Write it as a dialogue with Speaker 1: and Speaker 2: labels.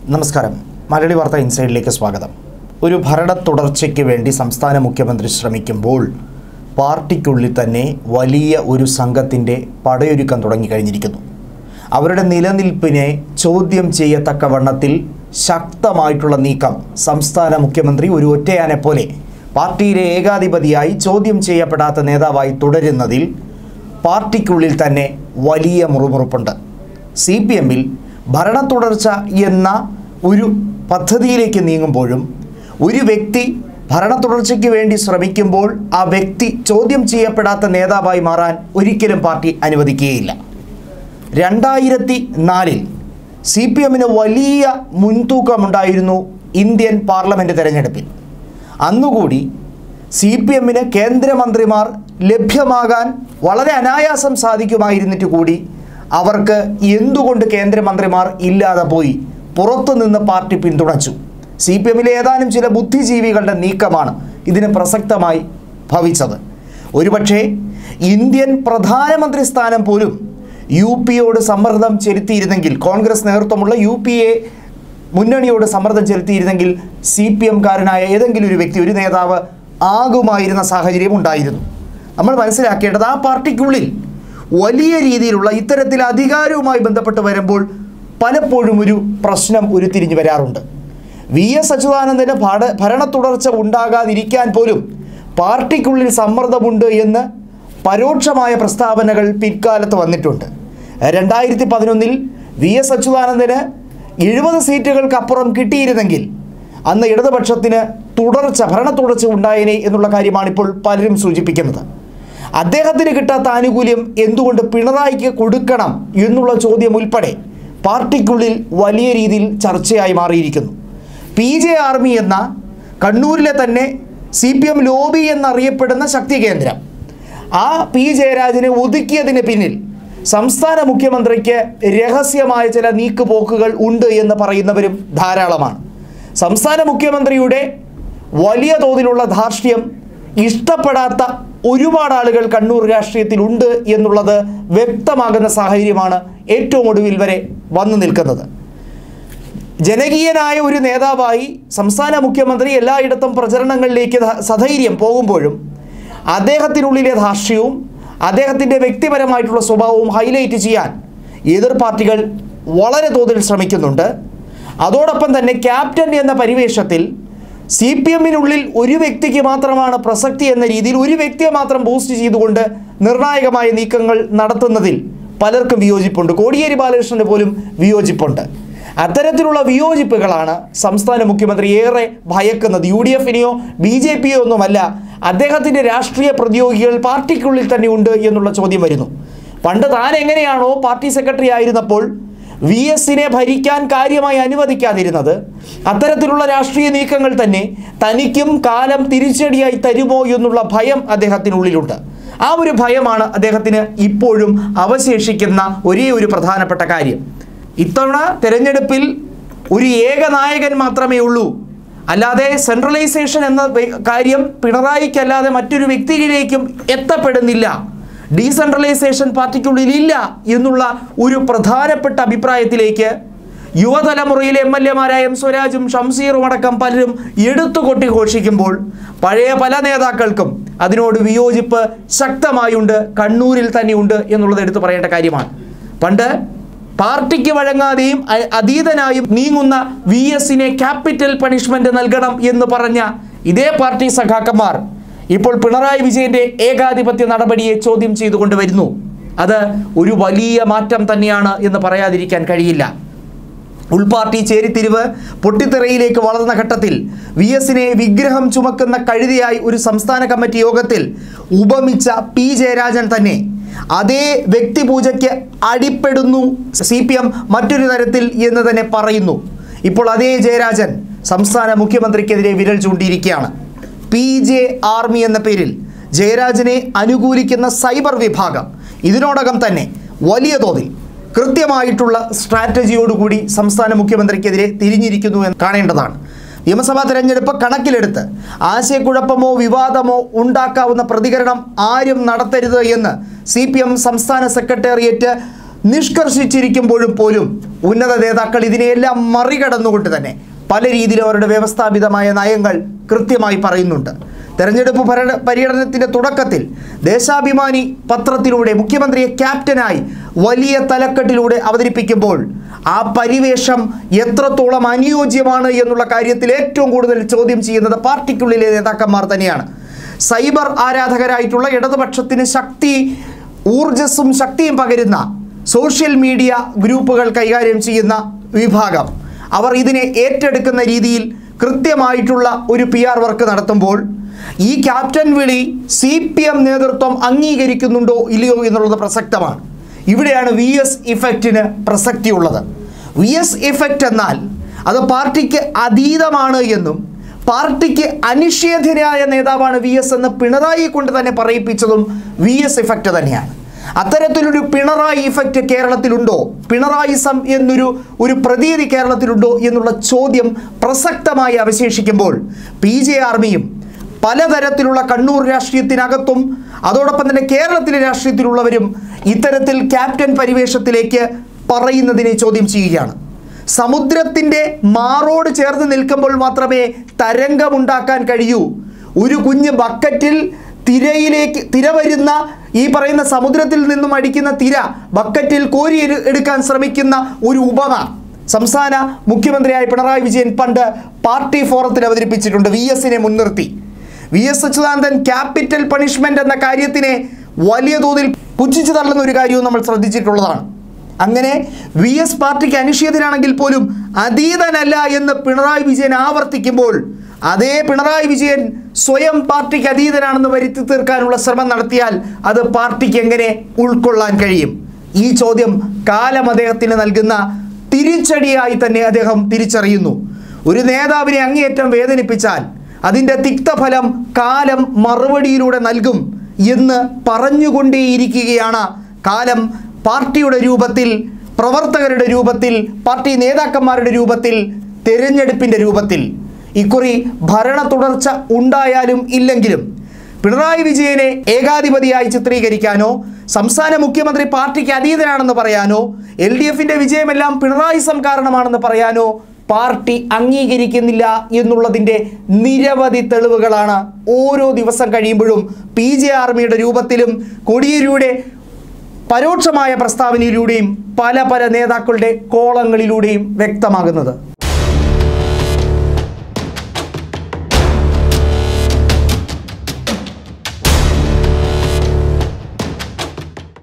Speaker 1: നമസ്കാരം മലയാളി വാർത്ത ഇൻസൈഡിലേക്ക് സ്വാഗതം ഒരു ഭരണ തുടർച്ചയ്ക്ക് വേണ്ടി സംസ്ഥാന മുഖ്യമന്ത്രി ശ്രമിക്കുമ്പോൾ പാർട്ടിക്കുള്ളിൽ തന്നെ വലിയ ഒരു സംഘത്തിൻ്റെ പടയൊരുക്കം തുടങ്ങിക്കഴിഞ്ഞിരിക്കുന്നു അവരുടെ നിലനിൽപ്പിനെ ചോദ്യം ചെയ്യത്തക്കവണ്ണത്തിൽ ശക്തമായിട്ടുള്ള നീക്കം സംസ്ഥാന മുഖ്യമന്ത്രി ഒരു ഒറ്റയാനെ പോലെ പാർട്ടിയിലെ ഏകാധിപതിയായി ചോദ്യം ചെയ്യപ്പെടാത്ത നേതാവായി തുടരുന്നതിൽ പാർട്ടിക്കുള്ളിൽ തന്നെ വലിയ മുറുമുറുപ്പുണ്ട് സി പി എമ്മിൽ ഭരണ തുടർച്ച എന്ന ഒരു പദ്ധതിയിലേക്ക് നീങ്ങുമ്പോഴും ഒരു വ്യക്തി ഭരണ തുടർച്ചയ്ക്ക് വേണ്ടി ശ്രമിക്കുമ്പോൾ ആ വ്യക്തി ചോദ്യം ചെയ്യപ്പെടാത്ത നേതാവായി മാറാൻ ഒരിക്കലും പാർട്ടി അനുവദിക്കുകയില്ല രണ്ടായിരത്തി നാലിൽ സി പി എമ്മിന് വലിയ മുൻതൂക്കമുണ്ടായിരുന്നു ഇന്ത്യൻ പാർലമെൻറ്റ് തെരഞ്ഞെടുപ്പിൽ അന്നുകൂടി സി പി എമ്മിന് കേന്ദ്രമന്ത്രിമാർ ലഭ്യമാകാൻ വളരെ അനായാസം സാധിക്കുമായിരുന്നിട്ട് കൂടി അവർക്ക് എന്തുകൊണ്ട് കേന്ദ്രമന്ത്രിമാർ ഇല്ലാതെ പോയി പുറത്തുനിന്ന് പാർട്ടി പിന്തുണച്ചു സി പി എമ്മിലെ ഏതാനും ചില ബുദ്ധിജീവികളുടെ നീക്കമാണ് ഇതിന് പ്രസക്തമായി ഭവിച്ചത് ഒരുപക്ഷേ ഇന്ത്യൻ പ്രധാനമന്ത്രി സ്ഥാനം പോലും യു പിയോട് സമ്മർദ്ദം ചെലുത്തിയിരുന്നെങ്കിൽ കോൺഗ്രസ് നേതൃത്വമുള്ള യു പി എ മുന്നണിയോട് സമ്മർദ്ദം ചെലുത്തിയിരുന്നെങ്കിൽ സി പി എംകാരനായ ഏതെങ്കിലും ഒരു വ്യക്തി ഒരു നേതാവ് ആകുമായിരുന്ന സാഹചര്യം ഉണ്ടായിരുന്നു നമ്മൾ മനസ്സിലാക്കേണ്ടത് ആ പാർട്ടിക്കുള്ളിൽ വലിയ രീതിയിലുള്ള ഇത്തരത്തിൽ അധികാരവുമായി ബന്ധപ്പെട്ട് വരുമ്പോൾ പലപ്പോഴും ഒരു പ്രശ്നം ഉരുത്തിരിഞ്ഞു വരാറുണ്ട് വി എസ് അച്യുതാനന്ദന് ഭട ഭരണ തുടർച്ച ഉണ്ടാകാതിരിക്കാൻ പോലും പാർട്ടിക്കുള്ളിൽ സമ്മർദ്ദമുണ്ട് എന്ന് പരോക്ഷമായ പ്രസ്താവനകൾ പിൽക്കാലത്ത് വന്നിട്ടുണ്ട് രണ്ടായിരത്തി പതിനൊന്നിൽ വി എസ് അച്യുതാനന്ദന് എഴുപത് സീറ്റുകൾക്കപ്പുറം കിട്ടിയിരുന്നെങ്കിൽ അന്ന് ഇടതുപക്ഷത്തിന് തുടർച്ച ഭരണ തുടർച്ച ഉണ്ടായേനെ എന്നുള്ള കാര്യമാണ് ഇപ്പോൾ പലരും സൂചിപ്പിക്കുന്നത് അദ്ദേഹത്തിന് കിട്ടാത്ത ആനുകൂല്യം എന്തുകൊണ്ട് പിണറായിക്ക് കൊടുക്കണം എന്നുള്ള ചോദ്യം ഉൾപ്പെടെ പാർട്ടിക്കുള്ളിൽ വലിയ രീതിയിൽ ചർച്ചയായി മാറിയിരിക്കുന്നു പി ജെ ആർമി എന്ന കണ്ണൂരിലെ തന്നെ സി പി എം ലോബി എന്നറിയപ്പെടുന്ന ശക്തി കേന്ദ്രം ആ പി ജയരാജനെ ഒതുക്കിയതിന് പിന്നിൽ സംസ്ഥാന മുഖ്യമന്ത്രിക്ക് രഹസ്യമായ ചില നീക്കുപോക്കുകൾ ഉണ്ട് എന്ന് പറയുന്നവരും ധാരാളമാണ് സംസ്ഥാന മുഖ്യമന്ത്രിയുടെ വലിയ തോതിലുള്ള ധാർഷ്ട്യം ഇഷ്ടപ്പെടാത്ത ഒരുപാട് ആളുകൾ കണ്ണൂർ രാഷ്ട്രീയത്തിലുണ്ട് എന്നുള്ളത് വ്യക്തമാകുന്ന സാഹചര്യമാണ് ഏറ്റവും ഒടുവിൽ വരെ വന്നു നിൽക്കുന്നത് ജനകീയനായ ഒരു നേതാവായി സംസ്ഥാന മുഖ്യമന്ത്രി എല്ലായിടത്തും പ്രചരണങ്ങളിലേക്ക് ധ- സധൈര്യം പോകുമ്പോഴും അദ്ദേഹത്തിനുള്ളിലെ ധാർഷ്ട്യവും അദ്ദേഹത്തിൻ്റെ വ്യക്തിപരമായിട്ടുള്ള സ്വഭാവവും ഹൈലൈറ്റ് ചെയ്യാൻ എതിർ പാർട്ടികൾ വളരെ തോതിൽ ശ്രമിക്കുന്നുണ്ട് അതോടൊപ്പം തന്നെ ക്യാപ്റ്റൻ എന്ന പരിവേഷത്തിൽ സി പി എമ്മിനുള്ളിൽ ഒരു വ്യക്തിക്ക് മാത്രമാണ് പ്രസക്തി എന്ന രീതിയിൽ ഒരു വ്യക്തിയെ മാത്രം ബൂസ്റ്റ് ചെയ്തുകൊണ്ട് നിർണായകമായ നീക്കങ്ങൾ നടത്തുന്നതിൽ പലർക്കും വിയോജിപ്പുണ്ട് കോടിയേരി ബാലകൃഷ്ണന് പോലും വിയോജിപ്പുണ്ട് അത്തരത്തിലുള്ള വിയോജിപ്പുകളാണ് സംസ്ഥാന മുഖ്യമന്ത്രി ഏറെ ഭയക്കുന്നത് യു ഡി എഫിനെയോ ബി ജെ പിയോ ഒന്നുമല്ല അദ്ദേഹത്തിൻ്റെ രാഷ്ട്രീയ പ്രതിയോഗികൾ പാർട്ടിക്കുള്ളിൽ തന്നെ ഉണ്ട് എന്നുള്ള ചോദ്യം വരുന്നു പണ്ട് താൻ എങ്ങനെയാണോ പാർട്ടി സെക്രട്ടറി ആയിരുന്നപ്പോൾ വി എസിനെ ഭരിക്കാൻ കാര്യമായി അനുവദിക്കാതിരുന്നത് അത്തരത്തിലുള്ള രാഷ്ട്രീയ നീക്കങ്ങൾ തന്നെ തനിക്കും കാലം തിരിച്ചടിയായി തരുമോ എന്നുള്ള ഭയം അദ്ദേഹത്തിനുള്ളിലുണ്ട് ആ ഒരു ഭയമാണ് അദ്ദേഹത്തിന് ഇപ്പോഴും അവശേഷിക്കുന്ന ഒരേ ഒരു പ്രധാനപ്പെട്ട കാര്യം ഇത്തവണ തെരഞ്ഞെടുപ്പിൽ ഒരു ഏക നായകൻ മാത്രമേ ഉള്ളൂ അല്ലാതെ സെൻട്രലൈസേഷൻ എന്ന വെ- കാര്യം പിണറായിക്കല്ലാതെ മറ്റൊരു വ്യക്തിയിലേക്കും എത്തപ്പെടുന്നില്ല ഡീസെൻട്രലൈസേഷൻ പാർട്ടിക്കുള്ളിൽ ഇല്ല എന്നുള്ള ഒരു പ്രധാനപ്പെട്ട അഭിപ്രായത്തിലേക്ക് യുവതലമുറയിലെ എം എൽ എമാരായ എം സ്വരാജും ഷംസീറും അടക്കം പലരും എടുത്തുകൊട്ടി ഘോഷിക്കുമ്പോൾ പഴയ പല നേതാക്കൾക്കും അതിനോട് വിയോജിപ്പ് ശക്തമായുണ്ട് കണ്ണൂരിൽ തന്നെയുണ്ട് എന്നുള്ളത് എടുത്തു പറയേണ്ട കാര്യമാണ് പണ്ട് പാർട്ടിക്ക് വഴങ്ങാതെയും അ- അതീതനായും നീങ്ങുന്ന വി എസിനെ ക്യാപിറ്റൽ പണിഷ്മെന്റ് നൽകണം എന്ന് പറഞ്ഞ ഇതേ പാർട്ടി സഖാക്കന്മാർ ഇപ്പോൾ പിണറായി വിജയന്റെ ഏകാധിപത്യ നടപടിയെ ചോദ്യം ചെയ്തുകൊണ്ട് വരുന്നു അത് ഒരു വലിയ മാറ്റം തന്നെയാണ് എന്ന് പറയാതിരിക്കാൻ കഴിയില്ല ഉൾപാർട്ടി ചേരിത്തിരിവ് പൊട്ടിത്തെറയിലേക്ക് വളർന്ന ഘട്ടത്തിൽ വി എസിനെ വിഗ്രഹം ചുമക്കുന്ന കഴുതിയായി ഒരു സംസ്ഥാന കമ്മിറ്റി യോഗത്തിൽ ഉപമിച്ച പി ജയരാജൻ തന്നെ അതേ വ്യക്തിപൂജയ്ക്ക് അടിപ്പെടുന്നു സി പി എം മറ്റൊരു തരത്തിൽ എന്ന് തന്നെ പറയുന്നു ഇപ്പോൾ അതേ ജയരാജൻ സംസ്ഥാന മുഖ്യമന്ത്രിക്കെതിരെ വിരൽ ചൂണ്ടിയിരിക്കുകയാണ് പി ജെ ആർമി എന്ന പേരിൽ ജയരാജനെ അനുകൂലിക്കുന്ന സൈബർ വിഭാഗം ഇതിനോടകം തന്നെ വലിയ തോതിൽ കൃത്യമായിട്ടുള്ള സ്ട്രാറ്റജിയോടുകൂടി സംസ്ഥാന മുഖ്യമന്ത്രിക്കെതിരെ തിരിഞ്ഞിരിക്കുന്നു എന്ന് കാണേണ്ടതാണ് നിയമസഭാ തെരഞ്ഞെടുപ്പ് കണക്കിലെടുത്ത് ആശയക്കുഴപ്പമോ വിവാദമോ ഉണ്ടാക്കാവുന്ന പ്രതികരണം ആരും നടത്തരുത് എന്ന് സി പി എം സംസ്ഥാന സെക്രട്ടേറിയറ്റ് നിഷ്കർഷിച്ചിരിക്കുമ്പോഴും പോലും ഉന്നത നേതാക്കൾ ഇതിനെയെല്ലാം മറികടന്നുകൊണ്ട് തന്നെ പല രീതിയിലും അവരുടെ വ്യവസ്ഥാപിതമായ നയങ്ങൾ കൃത്യമായി പറയുന്നുണ്ട് തെരഞ്ഞെടുപ്പ് ഭരണ പര്യടനത്തിൻ്റെ തുടക്കത്തിൽ ദേശാഭിമാനി പത്രത്തിലൂടെ മുഖ്യമന്ത്രിയെ ക്യാപ്റ്റനായി വലിയ തലക്കെട്ടിലൂടെ അവതരിപ്പിക്കുമ്പോൾ ആ പരിവേഷം എത്രത്തോളം അനുയോജ്യമാണ് എന്നുള്ള കാര്യത്തിൽ ഏറ്റവും കൂടുതൽ ചോദ്യം ചെയ്യുന്നത് പാർട്ടിക്കുള്ളിലെ നേതാക്കന്മാർ തന്നെയാണ് സൈബർ ആരാധകരായിട്ടുള്ള ഇടതുപക്ഷത്തിന് ശക്തി ഊർജസ്സും ശക്തിയും പകരുന്ന സോഷ്യൽ മീഡിയ ഗ്രൂപ്പുകൾ കൈകാര്യം ചെയ്യുന്ന വിഭാഗം അവർ ഇതിനെ ഏറ്റെടുക്കുന്ന രീതിയിൽ കൃത്യമായിട്ടുള്ള ഒരു പി ആർ വർക്ക് നടത്തുമ്പോൾ ഈ ക്യാപ്റ്റൻ വിളി സി പി എം നേതൃത്വം അംഗീകരിക്കുന്നുണ്ടോ ഇല്ലയോ എന്നുള്ളത് പ്രസക്തമാണ് ഇവിടെയാണ് വി എസ് ഇഫക്റ്റിന് പ്രസക്തിയുള്ളത് വി എസ് ഇഫക്റ്റ് എന്നാൽ അത് പാർട്ടിക്ക് അതീതമാണ് എന്നും പാർട്ടിക്ക് അനിഷേധ്യനായ നേതാവാണ് വി എസ് എന്ന് പിണറായി കൊണ്ട് തന്നെ പറയിപ്പിച്ചതും വി എസ് ഇഫക്റ്റ് തന്നെയാണ് അത്തരത്തിലൊരു പിണറായി ഇഫക്റ്റ് കേരളത്തിലുണ്ടോ പിണറായിസം എന്നൊരു ഒരു പ്രതീതി കേരളത്തിലുണ്ടോ എന്നുള്ള ചോദ്യം പ്രസക്തമായി അവശേഷിക്കുമ്പോൾ പി ജെ ആർമിയും പലതരത്തിലുള്ള കണ്ണൂർ രാഷ്ട്രീയത്തിനകത്തും അതോടൊപ്പം തന്നെ കേരളത്തിലെ രാഷ്ട്രീയത്തിലുള്ളവരും ഇത്തരത്തിൽ ക്യാപ്റ്റൻ പരിവേഷത്തിലേക്ക് പറയുന്നതിനെ ചോദ്യം ചെയ്യുകയാണ് സമുദ്രത്തിൻ്റെ മാറോട് ചേർന്ന് നിൽക്കുമ്പോൾ മാത്രമേ തരംഗമുണ്ടാക്കാൻ കഴിയൂ ഒരു കുഞ്ഞ് ബക്കറ്റിൽ തിരയിലേക്ക് തിര വരുന്ന ഈ പറയുന്ന സമുദ്രത്തിൽ നിന്നും അടിക്കുന്ന തിര ബക്കറ്റിൽ കോരി എട്- എടുക്കാൻ ശ്രമിക്കുന്ന ഒരു ഉപമ സംസ്ഥാന മുഖ്യമന്ത്രിയായ പിണറായി വിജയൻ പണ്ട് പാർട്ടി ഫോറത്തിൽ അവതരിപ്പിച്ചിട്ടുണ്ട് വി എസിനെ മുൻനിർത്തി V S Achuthanandan capital punishment എന്ന കാര്യത്തിനെ വലിയ തോതിൽ പുച്ഛിച്ചു തള്ളുന്ന ഒരു കാര്യവും നമ്മൾ ശ്രദ്ധിച്ചിട്ടുള്ളതാണ് അങ്ങനെ വി എസ് പാർട്ടിക്ക് അനിഷേധനാണെങ്കിൽ പോലും അതീതനല്ല എന്ന് പിണറായി വിജയൻ ആവർത്തിക്കുമ്പോൾ അതേ പിണറായി വിജയൻ സ്വയം പാർട്ടിക്ക് അതീതനാണെന്ന് വരുത്തി തീർക്കാനുള്ള ശ്രമം നടത്തിയാൽ അത് പാർട്ടിക്ക് എങ്ങനെ ഉൾക്കൊള്ളാൻ കഴിയും ഈ ചോദ്യം കാലം അദ്ദേഹത്തിന് നൽകുന്ന തിരിച്ചടിയായി തന്നെ അദ്ദേഹം തിരിച്ചറിയുന്നു ഒരു നേതാവിനെ അങ്ങേയറ്റം വേദനിപ്പിച്ചാൽ അതിൻ്റെ തിക്തഫലം കാലം മറുപടിയിലൂടെ നൽകും എന്ന് പറഞ്ഞുകൊണ്ടേയിരിക്കുകയാണ് കാലം പാർട്ടിയുടെ രൂപത്തിൽ പ്രവർത്തകരുടെ രൂപത്തിൽ പാർട്ടി നേതാക്കന്മാരുടെ രൂപത്തിൽ തെരഞ്ഞെടുപ്പിൻ്റെ രൂപത്തിൽ ഇക്കുറി ഭരണ തുടർച്ച ഉണ്ടായാലും ഇല്ലെങ്കിലും പിണറായി വിജയനെ ഏകാധിപതിയായി ചിത്രീകരിക്കാനോ സംസ്ഥാന മുഖ്യമന്ത്രി പാർട്ടിക്ക് അതീതനാണെന്ന് പറയാനോ എൽ ഡി എഫിൻ്റെ വിജയമെല്ലാം പിണറായിസം കാരണമാണെന്ന് പറയാനോ പാർട്ടി അംഗീകരിക്കുന്നില്ല എന്നുള്ളതിൻ്റെ നിരവധി തെളിവുകളാണ് ഓരോ ദിവസം കഴിയുമ്പോഴും പി ജെ ആർമിയുടെ രൂപത്തിലും കൊടിയേരിയുടെ പരോക്ഷമായ പ്രസ്താവനയിലൂടെയും പല പല നേതാക്കളുടെ കോളങ്ങളിലൂടെയും വ്യക്തമാകുന്നത്